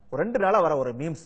ஒரு ரெண்டு நாளா வர ஒரு மீம்ஸ்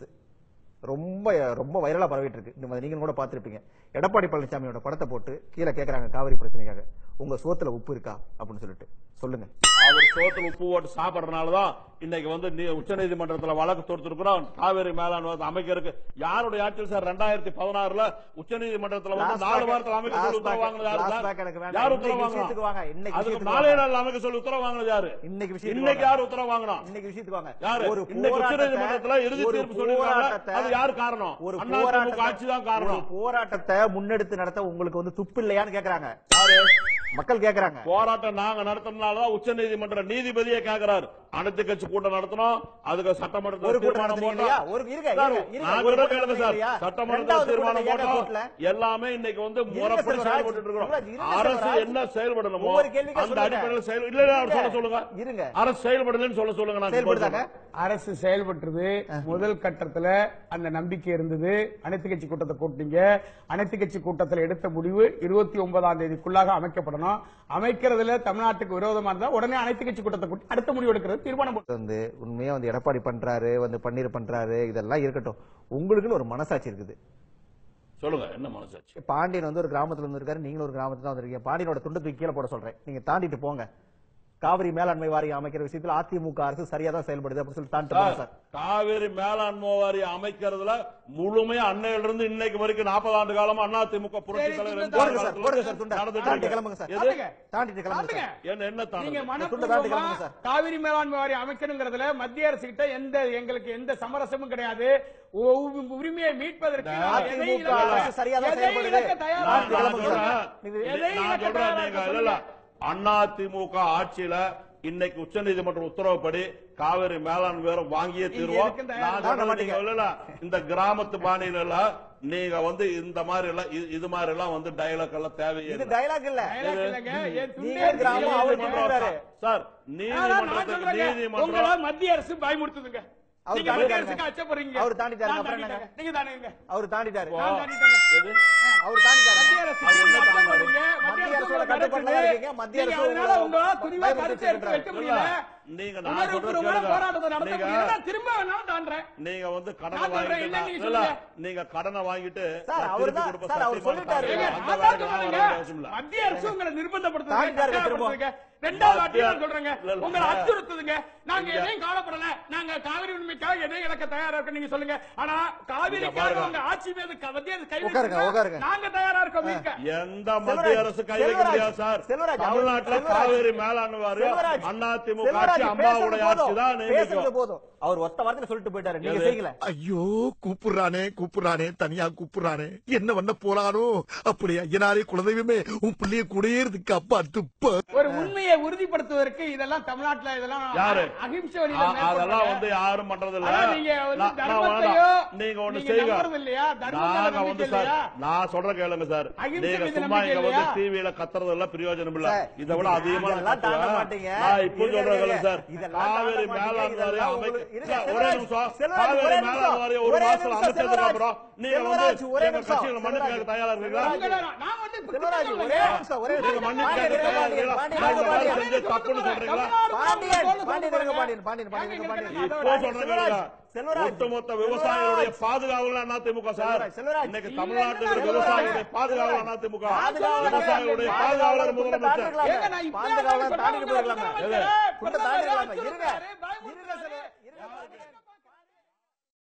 ரொம்ப ரொம்ப வைரலா பரவிட்டு இருக்கு இந்த மாதிரி நீங்க கூட பார்த்திருப்பீங்க எடப்பாடி பழனிசாமியோட படத்தை போட்டு கீழே கேக்குறாங்க காவிரி பிரச்சனைக்காக உங்க சோத்துல உப்பு இருக்கா அப்படின்னு சொல்லிட்டு சொல்லுங்க அவர் சோத்துல உப்பு போட்டு சாப்பிடறதுனாலதான் இன்னைக்கு வந்து உச்ச நீதிமன்றத்துல வழக்கு தொடுத்திருக்கிறோம் காவேரி மேலாண் வாரியம் அமைக்கிறதுக்கு யாருடைய ஆட்சியில் சார் ரெண்டாயிரத்தி பதினாறுல உச்ச நீதிமன்றத்துல வந்து Last நாலு back- வாரத்தில் அமைக்க சொல்லி last உத்தரவு back- வாங்கினது யாரு last சார்? back எனக்கு வேண்டாம். யார் உத்தரவு இன்னைக்கு வாங்கினா விஷயத்துக்கு வாங்க. இன்னைக்கு அதுக்கு விஷயத்துக்கு நாலே வாங்க. நாள் அமைக்க சொல்லி உத்தரவு வாங்கினது யாரு இன்னைக்கு விஷயத்துக்கு இன்னைக்கு வாங்க. யார் உத்தரவு வாங்கினா இன்னைக்கு விஷயத்துக்கு வாங்க யாரு ஒரு இன்னைக்கு உச்ச போராட்டத்தை- நீதிமன்றத்துல இறுதி ஒரு தீர்ப்பு சொல்லிருக்காங்க போராட்டத்தை- அது யார் காரணம் ஒரு அண்ணா திமுக போராட்டத்தை- ஆட்சி தான் காரணம் ஒரு போராட்டத்தை முன்னெடுத்து நடத்த உங்களுக்கு வந்து துப்பு இல்லையான்னு கேக்குறாங்க யாரு மக்கள் கேக்குறாங்க போராட்டம் நாங்க நடத்தினாலதான் உச்ச நீதிமன்ற நீதிபதியே கேக்குறாரு அனைத்து கட்சி கூட்டம் நடத்தணும் அதுக்கு ஒரு சட்டமன்றத்தில் கூட்டம் தீர்மானம் நடத்துறீங்க போட்டோம் இல்லையா? ஒரு இருங்க, சார், இருங்க, இருங்க. நான் ஒரு கூட கூட்டம் கேளுங்க சார் நடத்துறீங்க இல்லையா? சட்டமன்றத்தில் ரெண்டாவது தீர்மானம் கூட்டம் ஏன் போட்டோம் கூட்டல? எல்லாமே இன்னைக்கு வந்து இருங்க முறைப்படி செல்வராஜ். செயல்பட்டு இருக்கிறோம் செல்வராஜ், இருங்க அரசு செல்வராஜ். என்ன செயல்படணுமோ ஒவ்வொரு கேள்விக்கா அந்த சொல்லுங்க. அடிப்படையில் செயல் இல்ல இல்ல, அவர் சொல்ல இருங்க. சொல்லுங்க இருங்க. அரசு செயல்படலன்னு சொல்ல சொல்லுங்க நான் செயல்படுதாங்க அரசு செயல்பட்டது முதல் கட்டத்துல அந்த நம்பிக்கை இருந்தது அனைத்து கட்சி கூட்டத்தை கூட்டிங்க அனைத்து கட்சி கூட்டத்தில் எடுத்த முடிவு இருபத்தி ஒன்பதாம் தேதிக்குள்ளாக அமைக்கப்படணும் அமைக்கிறதுல தமிழ்நாட்டுக்கு விரோதமா இருந்தா உடனே அனைத்து கட்சி கூட்டத்தை கூட்டி அடுத்த முடிவு எடுக்கிறது தீர்மானம் போட்டு- வந்து உண்மையா வந்து எடப்பாடி பண்றாரு வந்து பன்னீர் பண்றாரு இதெல்லாம் இருக்கட்டும் உங்களுக்குன்னு ஒரு மனசாட்சி இருக்குது சொல்லுங்க என்ன மனசாச்சு பாண்டியன் வந்து ஒரு கிராமத்துல இருந்து இருக்காரு நீங்களும் ஒரு கிராமத்துல தான் வந்திருக்கீங்க பாண்டியனோட துண்டு தூக்கி கீழே போட சொல்றேன் நீங்க தாண்டிட்டு போங்க காவிரி மேலாண்மை வாரியம் அமைக்கிற விஷயத்துல அதிமுக அரசு சரியா தான் செயல்படுது அப்படின்னு சொல்லி தாண்டிட்டு போங்க சார் காவிரி மேலாண்மை வாரியம் அமைக்கிறதுல முழுமையா அன்னையில இருந்து இன்னைக்கு வரைக்கும் நாற்பது ஆண்டு காலமா அண்ணா திமுக புரட்சி சரி, தலைவர் துண்டு போடுங்க எம்ஜிஆர் சார் போடுங்க சார் துண்டை நடந்துட்டு தாண்டி இருக்கு. கிளம்புங்க சார் எது? தாண்டுங்க. தாண்டிட்டு கிளம்புங்க தாண்டுங்க. சார் என்ன என்ன நீங்க தாண்டது? துண்டை தாண்டி மனப்பூர்வமா கிளம்புங்க சார். காவிரி மேலாண்மை வாரியம் அமைக்கணுங்கிறதுல மத்திய அரசு கிட்ட எந்த எங்களுக்கு எந்த சமரசமும் கிடையாது உ- உரிமையை மீட்பதற்கு அதிமுக எதை இழக்க- அரசு சரியா தான் எதை செயல்படுது. இழக்க தயாரா நான் தாண்டி இருக்கீங்க? கிளம்புங்க சொல்றேன். சார். இது- எதை நான் இழக்க சொல்றேன் தயாரா நீங்க இருக்க இல்ல, இல்ல. சொல்லுங்க. அண்ணா திமுக ஆட்சியில இன்னைக்கு உச்சநீதிமன்ற உத்தரவுப்படி காவிரி மேலாண் வேற வாங்கியே தீர்வோம் எதுக்கும் தயாரா நான் இருக்க சொல்றது மாட்டீங்க. நீங்க இல்ல, இந்த கிராமத்து பாணியில எல்லாம் நீங்க வந்து இந்த மாதிரி எல்லாம் இது- இது மாதிரி எல்லாம் வந்து டயலாக் எல்லாம் தேவையே இது இல்லை. டைலாக் இல்ல dialogue இல்லைங்க. என் துண்டே நீங்க கிராமம், இருக்கு. அவர் நீதிமன்றம் பண்றாரு. சார் ஆனா நான் நீதிமன்றத்துக்கு சொல்றேங்க, நீதிமன்றம் உங்களை மத்திய அரசு பயமுறுத்துதுங்க அவர் நீங்க மத்திய தாண்டிட்டாருங்க. அரசுக்கு அச்சப்படுறீங்க அவர் தாண்டிட்டாருங்க, நான் அப்புறம் தாண்டிட்டேங்க. என்னங்க? நீங்க தானேங்க அவர் தாண்டிட்டாரு நான் தாண்டிட்டேங்க. எது? அவர் தாண்டிட்டாரு மத்திய அரசு அவர் என்ன நீங்க தாண்டாரு? அச்சப்படுறீங்க. மத்திய மத்திய அரசோட அரசோட கட்டுப்பாட்டுல கருத்து இருக்கீங்க. மத்திய நீங்க அரசு அதனால உங்களால உங்களை துணிவா பயமுறுத்தி கருத்து எடுத்து வைக்க சொல்றாரு. முடியல நீங்க நான் உணர்வுபூர்வமான சொல்றது போராட்டத்தை நடத்த நீங்க- முடியல திரும்ப வேணாலும் தாண்டேன் நீங்க வந்து கடனை நான் சொல்றேன், வாங்கிட்டு இல்ல, நீங்க இல்ல, சொல்லுங்க. நீங்க கடனை வாங்கிட்டு சார், நான் அவர் திருப்பி தான், கொடுப்ப சார், அவர் சத்தியமா சொல்லிட்டாரு. தரேன். ஏங்க, அந்த நான் தான் வேலைக்கு நான் சொல்றேங்க. வர அவசியம் இல்ல. மத்திய அரசு உங்களை நிர்பந்தப்படுத்துதுங்க, தாண்டிட்டாரு, கட்டாயப்படுத்துதுங்க. ரெண்டாவது வாட்டி நான் மத்திய- சொல்றேங்க இல்ல, இல்ல. உங்களை அச்சுறுத்துதுங்க நாங்க இங்க- எதையும் கவலைப்படல நாங்க காவிரி உரிமைக்காக எதையும் இழக்க தயாரா இருக்க நீங்க சொல்லுங்க ஆனா இங்க காவிரிக்காக பாருங்க. உங்க ஆட்சி மீது க- மத்திய அரசு கை உட்காருங்க, வச்சிருந்தா உட்காருங்க. நாங்க தயாரா இருக்கோம் மீட்க எந்த மத்திய செல்வராஜ், அரசு கை வைக்க செல்வராஜ், முடியாது சார் செல்வராஜ், அவர் தமிழ்நாட்டுல செல்வராஜ், காவேரி மேலாண்மை வாரியம் செல்வராஜ், அண்ணா திமுக செல்வராஜ் ஆட்சி பேசுறது அம்மாவுடைய ஆட்சி போதும். தான் பேசுறது நியமிக்கும் போதும் அவர் ஒத்த வார்த்தையில சொல்லிட்டு போயிட்டாரு நீங்க எது? செய்யல ஐயோ கூப்பிடுறானே கூப்பிடுறானே தனியா கூப்பிடுறானே என்ன பண்ண போறானோ அப்படி ஐயனாரே குலதெய்வமே உன் பிள்ளைய குடியேறதுக்கு அப்பா துப்ப ஒரு உண்மையை உறுதிப்படுத்துவதற்கு இதெல்லாம் தமிழ்நாட்டுல இதெல்லாம் யாரு? அகிம்சை வழியில அ- அதெல்லாம் மேற்கொள்றாங்க. வந்து யாரும் பண்றது இல்ல ஆனா நீங்க வந்து நான்- நான் தர்மத்தையோ வேணாம். நீங்க ஒண்ணு நீங்க செய்யுங்க நம்புறது இல்லையா? தர்மம் மேல நாங்க வந்து நம்பிக்கை சார் இல்லையா? நான் சொல்ற கேளுங்க சார் அகிம்சை நீங்க மீது சும்மா நம்பிக்கை இங்க வந்து இல்லையா? டிவியில கத்துறது எல்லாம் பிரயோஜனம் இல்ல சார், இதை விட அதிகமா நான் இதெல்லாம் தாண்ட கத்துவேன். மாட்டீங்க. நான் இப்போ இருங்க, சொல்றேன் இருங்க. கேளுங்க சார் இதெல்லாம் காவேரி தாண்ட மாட்டீங்க. மேலாண் இதெல்லாம் வாரியம் உங்களுக்கு- அமைக்க இருங்க, சார், ஒரே செல்வராஜ், நிமிஷம் செல்வராஜ், காவேரி ஒரே மேலாண் நிமிஷம். வாரியம் ஒரு ஒரே மாசத்துல நிமிஷம், அமைச்சதுக்கு செல்வராஜ். அப்புறம் நீங்க செல்வராஜ், வந்து ஒரே எங்க நிமிஷம். கட்சியில மன்னிப்பு கேட்க தயாரா இருக்கீங்களா உங்களை நான் நான் வந்து இப்ப செல்வராஜ், குற்றம் ஒரே சொல்லலைங்க. நிமிஷம், ஒரே நீங்க நிமிஷம். மன்னிப்பு பாண்டியன், கேட்க இருங்க, தயாரா பாண்டியன், இருக்கீங்களா? பாண்டியன், நாங்க இருங்க, வேலை பாண்டியன். செஞ்சு தப்புன்னு சொல்றீங்களா பாண்டியன், பாண்டியன், இருங்க, பாண்டியன், பாண்டியன், பாண்டியன், இருங்க, பாண்டியன். இப்போ சொல்றீங்க செல்வராஜ், ஒட்டுமொத்த விவசாயிகளுடைய பாதுகாவல் அண்ணா திமுக சார் செல்வராஜ், செல்வராஜ். இன்னைக்கு இல்ல, தமிழ்நாட்டுக்கு இல்ல, விவசாயிகளுடைய செல்வராஜ். பாதுகாவல் அண்ணா திமுக பாதுகாவலர் விவசாயிகளுடைய பாதுகாவலர் முதலமைச்சர் ஏங்க, நான் இப்ப பாதுகாவலர் தான் தாண்டிட்டு சொல்றேன். போயிருக்கலாமே. முதலமைச்சர், குண்டை தாண்டி